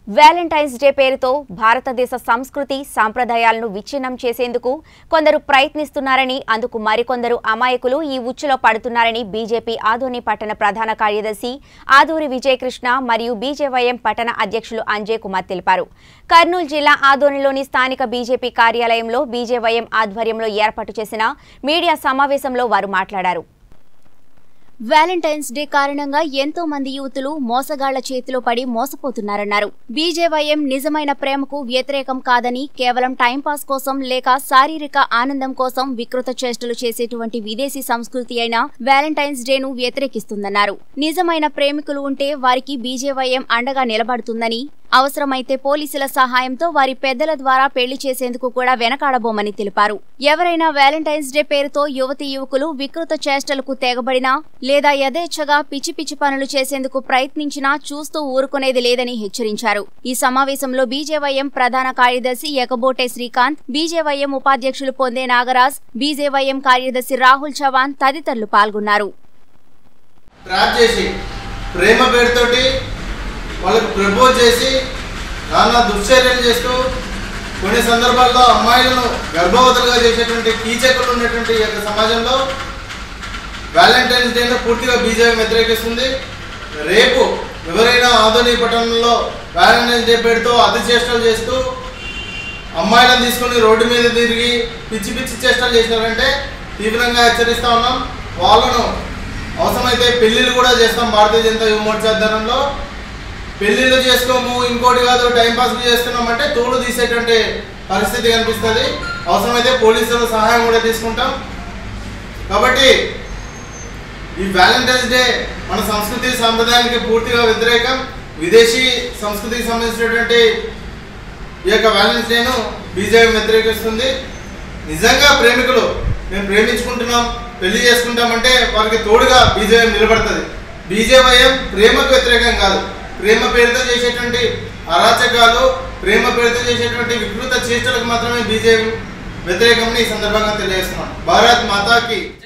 Valentine's day పేరుతో భారతదేశ సంస్కృతి సాంప్రదాయాలను విచ్ఛిన్నం చేసేందుకు కొందరు ప్రయత్నిస్తున్నారని అందుకు మరికొందరు అమాయకులు ఈ ఉచ్చులో పడుతున్నారని బీజేపీ ఆదోని పట్టణ ప్రధాన కార్యదర్శి ఆదూరి విజయకృష్ణ మరియు బీజేవైఎం పట్టణ అధ్యక్షులు అంజయ్ కుమార్ తెలిపారు కర్నూలు జిల్లా ఆదోనిలోని స్థానిక బీజేపీ కార్యాలయంలో బీజేవైఎం ఆధ్వర్యంలో ఏర్పాటు చేసిన మీడియా సమావేశంలో వారు మాట్లాడారు వ్యాలంటైన్స్ డే కారణంగా ఎంతో మంది యువతులు మోసగాళ్ల చేతిలో పడి మోసపోతున్నారన్నారు బీజేవైఎం నిజమైన ప్రేమకు వ్యతిరేకం కాదని కేవలం టైంపాస్ కోసం లేక శారీరక ఆనందం కోసం వికృత చేష్టలు చేసేటువంటి విదేశీ సంస్కృతి అయిన వ్యాలంటైన్స్ డేను వ్యతిరేకిస్తుందన్నారు నిజమైన ప్రేమికులు ఉంటే వారికి బీజేవైఎం అండగా నిలబడుతుందని అవసరమైతే పోలీసుల సహాయంతో వారి పెద్దల ద్వారా పెళ్లి చేసేందుకు కూడా వెనకాడబోమని తెలిపారు ఎవరైనా వ్యాలంటైన్స్ డే పేరుతో యువతి యువకులు వికృత చేష్టలకు తెగబడినా లేదా యథేచ్ఛగా పిచ్చి పిచ్చి పనులు చేసేందుకు ప్రయత్నించినా చూస్తూ ఊరుకునేది లేదని హెచ్చరించారు ఈ సమావేశంలో బీజేవైఎం ప్రధాన కార్యదర్శి ఎకబోటే శ్రీకాంత్ బీజేవైఎం ఉపాధ్యక్షులు పొందే నాగరాజ్ బీజేవైఎం కార్యదర్శి రాహుల్ చవాన్ తదితరులు పాల్గొన్నారు ట్రాప్ చేసి ప్రేమ పేరుతోటి వాళ్ళకు ప్రపోజ్ చేసి నానా దుశ్చర్యలు చేస్తూ కొన్ని సందర్భాల్లో అమ్మాయిలను గర్భవతులుగా చేసేటువంటి కీచకులు ఉన్నటువంటి ఈ యొక్క సమాజంలో వ్యాలంటైన్స్ డేను పూర్తిగా బీజేపీ వ్యతిరేకిస్తుంది రేపు ఎవరైనా ఆధునిక పట్టణంలో వ్యాలంటైన్స్ డే పేరుతో అతి చేష్టలు చేస్తూ అమ్మాయిలను తీసుకుని రోడ్డు మీద తిరిగి పిచ్చి పిచ్చి చేష్టలు చేసినారంటే తీవ్రంగా హెచ్చరిస్తా ఉన్నాం వాళ్ళను అవసరమైతే పెళ్లిళ్ళు కూడా చేస్తాం భారతీయ జనతా యువ మోర్చా ఆధ్వర్యంలో పెళ్లిళ్ళు చేసుకోము ఇంకోటి కాదు టైం పాస్ చేస్తున్నామంటే తోడు తీసేటువంటి పరిస్థితి కనిపిస్తుంది అవసరమైతే పోలీసుల సహాయం కూడా తీసుకుంటాం కాబట్టి ఈ వ్యాలంటైన్స్ డే మన సంస్కృతి సాంప్రదాయానికి పూర్తిగా వ్యతిరేకం విదేశీ సంస్కృతికి సంబంధించినటువంటి ఈ యొక్క వ్యాలెన్స్ డేను బీజేపీ వ్యతిరేకిస్తుంది నిజంగా ప్రేమికులు మేము ప్రేమించుకుంటున్నాం పెళ్లి చేసుకుంటామంటే వారికి తోడుగా బీజేపీ నిలబడుతుంది బీజేవైఎం ప్రేమకు వ్యతిరేకం కాదు ప్రేమ పేరుతో చేసేటువంటి అరాచకాలు ప్రేమ పేరుతో చేసేటువంటి వికృత చేష్టలకు మాత్రమే బీజేపీ వ్యతిరేకమని ఈ సందర్భంగా తెలియజేస్తున్నాం భారత్ మాతాకి